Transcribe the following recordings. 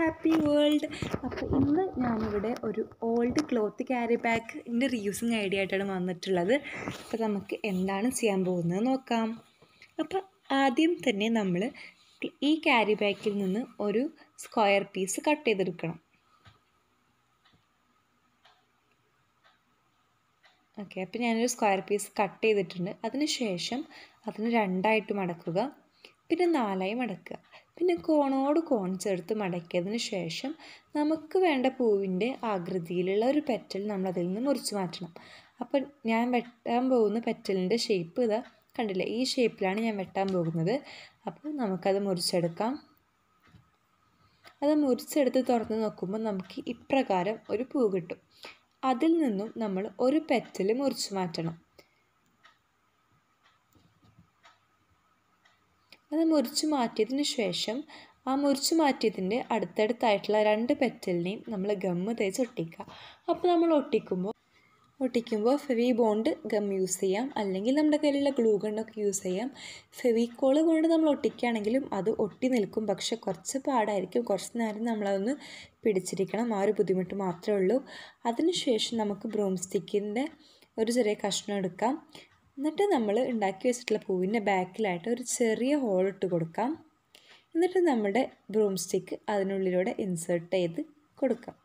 happy world അപ്പോൾ ഇന്ന് ഞാനിവിടെ ഒരു ഓൾഡ് ക്ലോത്ത് ക്യാരി ബാഗിൻ്റെ റീയൂസിങ് ഐഡിയ ആയിട്ടാണ് വന്നിട്ടുള്ളത് അപ്പോൾ നമുക്ക് എന്താണ് ചെയ്യാൻ പോകുന്നത് നോക്കാം അപ്പോൾ ആദ്യം തന്നെ നമ്മൾ ഈ ക്യാരി ബാഗിൽ നിന്ന് ഒരു സ്ക്വയർ പീസ് കട്ട് ചെയ്തെടുക്കണം ഓക്കെ അപ്പോൾ ഞാനൊരു സ്ക്വയർ പീസ് കട്ട് ചെയ്തിട്ടുണ്ട് അതിന് ശേഷം അതിന് രണ്ടായിട്ട് മടക്കുക പിന്നെ നാലായി മടക്കുക പിന്നെ കോണോട് കോൺ ചേർത്ത് മടക്കിയതിന് ശേഷം നമുക്ക് വേണ്ട പൂവിൻ്റെ ആകൃതിയിലുള്ള ഒരു പെറ്റൽ നമ്മൾ അതിൽ നിന്ന് മുറിച്ച് മാറ്റണം അപ്പം ഞാൻ വെട്ടാൻ പോകുന്ന പെറ്റലിൻ്റെ ഷേപ്പ് ഇതാ കണ്ടില്ലേ ഈ ഷേപ്പിലാണ് ഞാൻ വെട്ടാൻ പോകുന്നത് അപ്പോൾ നമുക്കത് മുറിച്ചെടുക്കാം അത് മുറിച്ചെടുത്ത് തുറന്ന് നോക്കുമ്പോൾ നമുക്ക് ഇപ്രകാരം ഒരു പൂ കിട്ടും അതിൽ നിന്നും നമ്മൾ ഒരു പെറ്റൽ മുറിച്ച് മാറ്റണം അത് മുറിച്ച് മാറ്റിയതിന് ശേഷം ആ മുറിച്ച് മാറ്റിയതിൻ്റെ അടുത്തടുത്തായിട്ടുള്ള രണ്ട് പെറ്റലിനെയും നമ്മൾ ഗമ്മ് തേച്ച് ഒട്ടിക്കുക അപ്പോൾ നമ്മൾ ഒട്ടിക്കുമ്പോൾ ഒട്ടിക്കുമ്പോൾ ഫെവി ബോണ്ട് ഗം യൂസ് ചെയ്യാം അല്ലെങ്കിൽ നമ്മുടെ കയ്യിലുള്ള ഗ്ലൂ ഗണ്ണൊക്കെ യൂസ് ചെയ്യാം ഫെവിക്കോൾ കൊണ്ട് നമ്മൾ ഒട്ടിക്കുകയാണെങ്കിലും അത് ഒട്ടി നിൽക്കും പക്ഷെ കുറച്ച് പാടായിരിക്കും കുറച്ച് നേരം നമ്മളതൊന്ന് പിടിച്ചിരിക്കണം ആ ഒരു ബുദ്ധിമുട്ട് മാത്രമേ ഉള്ളൂ അതിനുശേഷം നമുക്ക് ബ്രൂം സ്റ്റിക്കിൻ്റെ ഒരു ചെറിയ കഷ്ണം എടുക്കാം എന്നിട്ട് നമ്മൾ ഉണ്ടാക്കി വെച്ചിട്ടുള്ള പൂവിൻ്റെ ബാക്കിലായിട്ട് ഒരു ചെറിയ ഹോൾ ഇട്ട് കൊടുക്കാം എന്നിട്ട് നമ്മുടെ ബ്രൂം സ്റ്റിക്ക് അതിനുള്ളിലൂടെ ഇൻസേർട്ട് ചെയ്ത് കൊടുക്കാം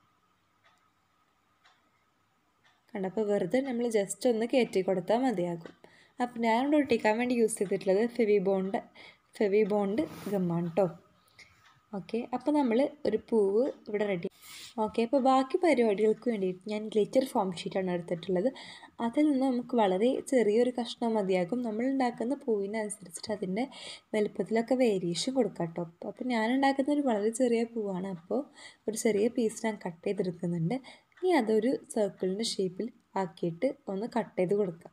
കണ്ടപ്പോൾ വെറുതെ നമ്മൾ ജസ്റ്റ് ഒന്ന് കയറ്റി കൊടുത്താൽ മതിയാകും അപ്പം ഞാൻ ഒട്ടിക്കാൻ വേണ്ടി യൂസ് ചെയ്തിട്ടുള്ളത് ഫെവി ബോണ്ട് ഫെവി ബോണ്ട് ഗമ്മാണ് കേട്ടോ ഓക്കെ അപ്പോൾ നമ്മൾ ഒരു പൂവ് ഇവിടെ റെഡി ഓക്കെ അപ്പോൾ ബാക്കി പരിപാടികൾക്ക് വേണ്ടിയിട്ട് ഞാൻ ഗ്ലിറ്റർ ഫോം ഷീറ്റാണ് എടുത്തിട്ടുള്ളത് അതിൽ നിന്ന് നമുക്ക് വളരെ ചെറിയൊരു കഷ്ണം മതിയാകും നമ്മൾ ഉണ്ടാക്കുന്ന പൂവിനനുസരിച്ചിട്ട് അതിൻ്റെ വലുപ്പത്തിലൊക്കെ വേരിയേഷൻ കൊടുക്കാം കേട്ടോ അപ്പോൾ ഞാൻ ഉണ്ടാക്കുന്ന ഒരു വളരെ ചെറിയ പൂവാണ് അപ്പോൾ ഒരു ചെറിയ പീസ് ഞാൻ കട്ട് ചെയ്തെടുക്കുന്നുണ്ട് ഇനി അതൊരു സർക്കിളിൻ്റെ ഷേപ്പിൽ ആക്കിയിട്ട് ഒന്ന് കട്ട് ചെയ്ത് കൊടുക്കാം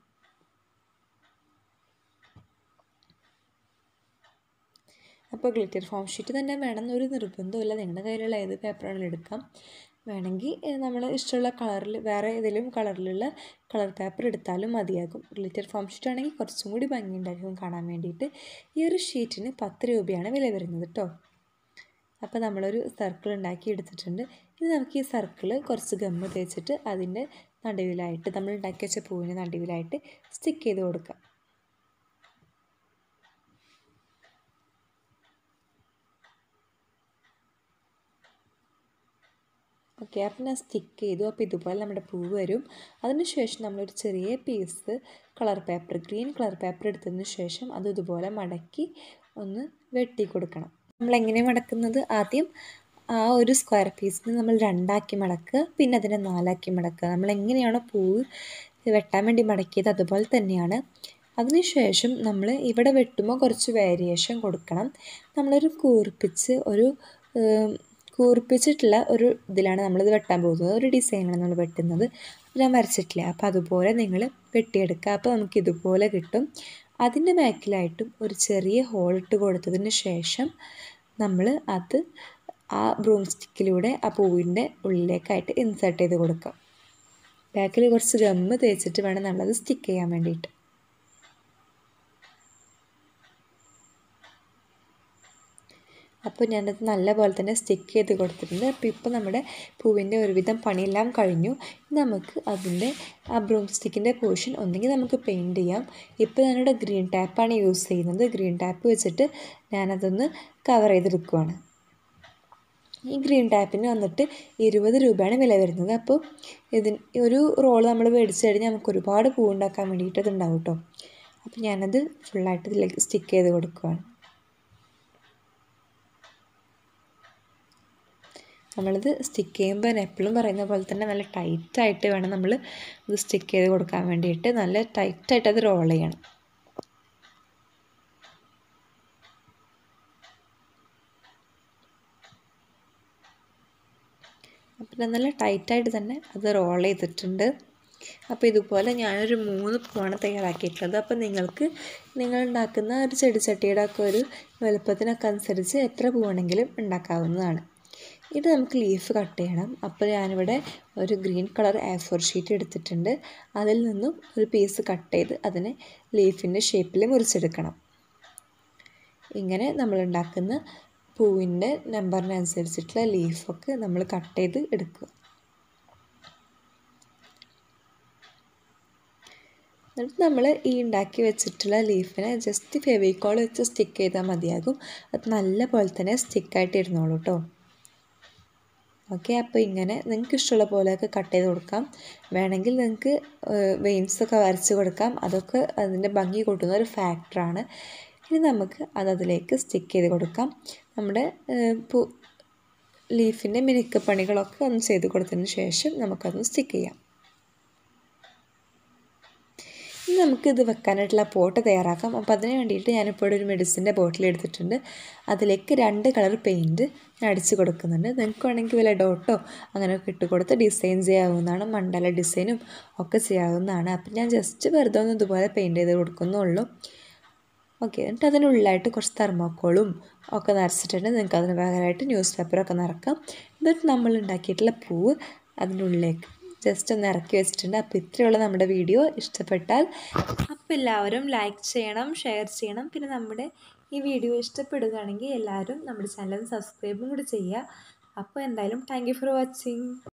അപ്പോൾ ഗ്ലിറ്റർ ഫോം ഷീറ്റ് തന്നെ വേണമെന്നൊരു നിർബന്ധമില്ല നിങ്ങളുടെ കയ്യിലുള്ള ഏത് പേപ്പറാണെങ്കിലും എടുക്കാം വേണമെങ്കിൽ നമ്മൾ ഇഷ്ടമുള്ള കളറിൽ വേറെ ഏതെങ്കിലും കളറിലുള്ള കളർ പേപ്പർ എടുത്താലും മതിയാകും ഗ്ലിറ്റർ ഫോം ഷീറ്റ് ആണെങ്കിൽ കുറച്ചും കൂടി ഭംഗിയുണ്ടായിരിക്കും കാണാൻ വേണ്ടിയിട്ട് ഈ ഒരു ഷീറ്റിന് പത്ത് രൂപയാണ് വില വരുന്നത് കേട്ടോ അപ്പോൾ നമ്മളൊരു സർക്കിൾ ഉണ്ടാക്കി എടുത്തിട്ടുണ്ട് ഇനി നമുക്ക് ഈ സർക്കിൾ കുറച്ച് ഗമ്മ് തേച്ചിട്ട് അതിൻ്റെ നടുവിലായിട്ട് നമ്മൾ ഉണ്ടാക്കി വെച്ച പൂവിൻ്റെ നടുവിലായിട്ട് സ്റ്റിക്ക് ചെയ്ത് കൊടുക്കാം ഓക്കെ അപ്പം ഞാൻ സ്റ്റിക്ക് ചെയ്തു അപ്പോൾ ഇതുപോലെ നമ്മുടെ പൂ വരും അതിനുശേഷം നമ്മളൊരു ചെറിയ piece colour paper green colour paper എടുത്തതിന് ശേഷം അത് ഇതുപോലെ മടക്കി ഒന്ന് വെട്ടി കൊടുക്കണം നമ്മളെങ്ങനെ മടക്കുന്നത് ആദ്യം ആ ഒരു സ്ക്വയർ പീസിന് നമ്മൾ രണ്ടാക്കി മടക്കുക പിന്നെ അതിനെ നാലാക്കി മടക്കുക നമ്മൾ എങ്ങനെയാണോ പൂവ് വെട്ടാൻ വേണ്ടി മടക്കിയത് അതുപോലെ തന്നെയാണ് അതിനുശേഷം നമ്മൾ ഇവിടെ വെട്ടുമ്പോൾ കുറച്ച് വേരിയേഷൻ കൊടുക്കണം നമ്മളൊരു കൂർപ്പിച്ച് ഒരു കൂർപ്പിച്ചിട്ടുള്ള ഒരു ഇതിലാണ് നമ്മളിത് വെട്ടാൻ പോകുന്നത് ഒരു ഡിസൈനാണ് നമ്മൾ വെട്ടുന്നത് ഞാൻ വരച്ചിട്ടില്ല അപ്പോൾ അതുപോലെ നിങ്ങൾ വെട്ടിയെടുക്കുക അപ്പോൾ നമുക്ക് ഇതുപോലെ കിട്ടും അതിൻ്റെ ബാക്കിലായിട്ടും ഒരു ചെറിയ ഹോൾ ഇട്ട് കൊടുത്തതിന് ശേഷം നമ്മൾ അത് ആ ബ്രൂം സ്റ്റിക്കിലൂടെ ആ പൂവിൻ്റെ ഉള്ളിലേക്കായിട്ട് ഇൻസേർട്ട് ചെയ്ത് കൊടുക്കാം ബാക്കിൽ കുറച്ച് ഗമ്മ് തേച്ചിട്ട് വേണം നമ്മളത് സ്റ്റിക്ക് ചെയ്യാൻ വേണ്ടിയിട്ട് അപ്പോൾ ഞാനത് നല്ലപോലെ തന്നെ സ്റ്റിക്ക് ചെയ്ത് കൊടുത്തിട്ടുണ്ട് അപ്പോൾ ഇപ്പോൾ നമ്മുടെ പൂവിൻ്റെ ഒരുവിധം പണിയെല്ലാം കഴിഞ്ഞു നമുക്ക് അതിൻ്റെ ആ ബ്രൂം സ്റ്റിക്കിൻ്റെ പോർഷൻ ഒന്നെങ്കിൽ നമുക്ക് പെയിൻറ്റ് ചെയ്യാം ഇപ്പോൾ ഞാനിവിടെ ഗ്രീൻ ടാപ്പാണ് യൂസ് ചെയ്യുന്നത് ഗ്രീൻ ടാപ്പ് വെച്ചിട്ട് ഞാനതൊന്ന് കവർ ചെയ്തെടുക്കുവാണ് ഈ ഗ്രീൻ ടാപ്പിന് വന്നിട്ട് ഇരുപത് രൂപയാണ് വില വരുന്നത് അപ്പോൾ ഇതിന് ഒരു റോൾ നമ്മൾ മേടിച്ച് കഴിഞ്ഞാൽ നമുക്ക് ഒരുപാട് പൂ ഉണ്ടാക്കാൻ വേണ്ടിയിട്ട് അതുണ്ടാവും കേട്ടോ അപ്പോൾ ഞാനത് ഫുള്ളായിട്ട് ഇതിലേക്ക് സ്റ്റിക്ക് ചെയ്ത് കൊടുക്കുകയാണ് നമ്മളിത് സ്റ്റിക്ക് ചെയ്യുമ്പോൾ ഞാൻ എപ്പോഴും പറയുന്ന പോലെ തന്നെ നല്ല ടൈറ്റായിട്ട് വേണം നമ്മൾ ഇത് സ്റ്റിക്ക് ചെയ്ത് കൊടുക്കാൻ വേണ്ടിയിട്ട് നല്ല ടൈറ്റായിട്ട് അത് റോൾ ചെയ്യണം അപ്പം നല്ല ടൈറ്റായിട്ട് തന്നെ അത് റോൾ ചെയ്തിട്ടുണ്ട് അപ്പോൾ ഇതുപോലെ ഞാനൊരു മൂന്ന് പൂവാണ് തയ്യാറാക്കിയിട്ടുള്ളത് അപ്പോൾ നിങ്ങൾക്ക് നിങ്ങൾ ഉണ്ടാക്കുന്ന ഒരു ചെടിച്ചട്ടിയുടെ ഒക്കെ ഒരു വലുപ്പത്തിനൊക്കെ അനുസരിച്ച് എത്ര പൂവാണെങ്കിലും ഉണ്ടാക്കാവുന്നതാണ് ഇത് നമുക്ക് ലീഫ് കട്ട് ചെയ്യണം അപ്പോൾ ഞാനിവിടെ ഒരു green colour A four sheet എടുത്തിട്ടുണ്ട് അതിൽ നിന്നും ഒരു പീസ് കട്ട് ചെയ്ത് അതിനെ ലീഫിൻ്റെ ഷേപ്പിൽ മുറിച്ചെടുക്കണം ഇങ്ങനെ നമ്മൾ ഉണ്ടാക്കുന്ന പൂവിൻ്റെ നമ്പറിനനുസരിച്ചിട്ടുള്ള ലീഫൊക്കെ നമ്മൾ കട്ട് ചെയ്ത് എടുക്കുക എന്നിട്ട് നമ്മൾ ഈ ഉണ്ടാക്കി വെച്ചിട്ടുള്ള ലീഫിനെ ജസ്റ്റ് ഫെവിക്കോൾ വെച്ച് സ്റ്റിക്ക് ചെയ്താൽ മതിയാകും അത് നല്ല പോലെ തന്നെ സ്റ്റിക്കായിട്ട് ഇരുന്നോളൂ കേട്ടോ ഓക്കെ അപ്പോൾ ഇങ്ങനെ നിങ്ങൾക്ക് ഇഷ്ടമുള്ള പോലെയൊക്കെ കട്ട് ചെയ്ത് കൊടുക്കാം വേണമെങ്കിൽ നിങ്ങൾക്ക് വെയിൻസൊക്കെ വരച്ച് കൊടുക്കാം അതൊക്കെ അതിൻ്റെ ഭംഗി കൂട്ടുന്ന ഒരു ഫാക്ടറാണ് ഇനി നമുക്ക് അത് അതിലേക്ക് സ്റ്റിക്ക് ചെയ്ത് കൊടുക്കാം നമ്മുടെ പൂ ലീഫിൻ്റെ മിനുക്കപ്പണികളൊക്കെ ഒന്ന് ചെയ്ത് കൊടുത്തതിന് ശേഷം നമുക്കതൊന്ന് സ്റ്റിക്ക് ചെയ്യാം ഇനി നമുക്ക് ഇത് വെക്കാനായിട്ടുള്ള പോട്ട് തയ്യാറാക്കാം അപ്പോൾ അതിന് വേണ്ടിയിട്ട് ഞാനിപ്പോൾ ഇവിടെ ഒരു മെഡിസിൻ്റെ ബോട്ടിൽ എടുത്തിട്ടുണ്ട് അതിലേക്ക് രണ്ട് കളർ പെയിൻറ്റ് ഞാൻ അടിച്ച് കൊടുക്കുന്നുണ്ട് നിങ്ങൾക്ക് വേണമെങ്കിൽ വല്ല ഡോട്ടോ അങ്ങനെയൊക്കെ ഇട്ട് കൊടുത്ത് ഡിസൈൻ ചെയ്യാവുന്നതാണ് മണ്ഡല ഡിസൈനും ഒക്കെ ചെയ്യാവുന്നതാണ് അപ്പം ഞാൻ ജസ്റ്റ് വെറുതെ ഒന്ന് ഇതുപോലെ പെയിൻറ്റ് ചെയ്ത് കൊടുക്കുന്നുള്ളൂ ഓക്കെ എന്നിട്ട് അതിനുള്ളിലായിട്ട് കുറച്ച് തെർമോക്കോളും ഒക്കെ നിറച്ചിട്ടുണ്ട് നിങ്ങൾക്ക് അതിന് പകരമായിട്ട് ന്യൂസ് പേപ്പറൊക്കെ നിറക്കാം എന്നിട്ട് നമ്മൾ ഉണ്ടാക്കിയിട്ടുള്ള പൂവ് അതിൻ്റെ ഉള്ളിലേക്ക് ജസ്റ്റ് ഒന്ന് ഇറക്കി വെച്ചിട്ടുണ്ട് അപ്പോൾ ഇത്രയുള്ള നമ്മുടെ വീഡിയോ ഇഷ്ടപ്പെട്ടാൽ അപ്പോൾ എല്ലാവരും ലൈക്ക് ചെയ്യണം ഷെയർ ചെയ്യണം പിന്നെ നമ്മുടെ ഈ വീഡിയോ ഇഷ്ടപ്പെടുകയാണെങ്കിൽ എല്ലാവരും നമ്മുടെ ചാനൽ സബ്സ്ക്രൈബും കൂടി ചെയ്യുക അപ്പോൾ എന്തായാലും താങ്ക് ഫോർ വാച്ചിങ്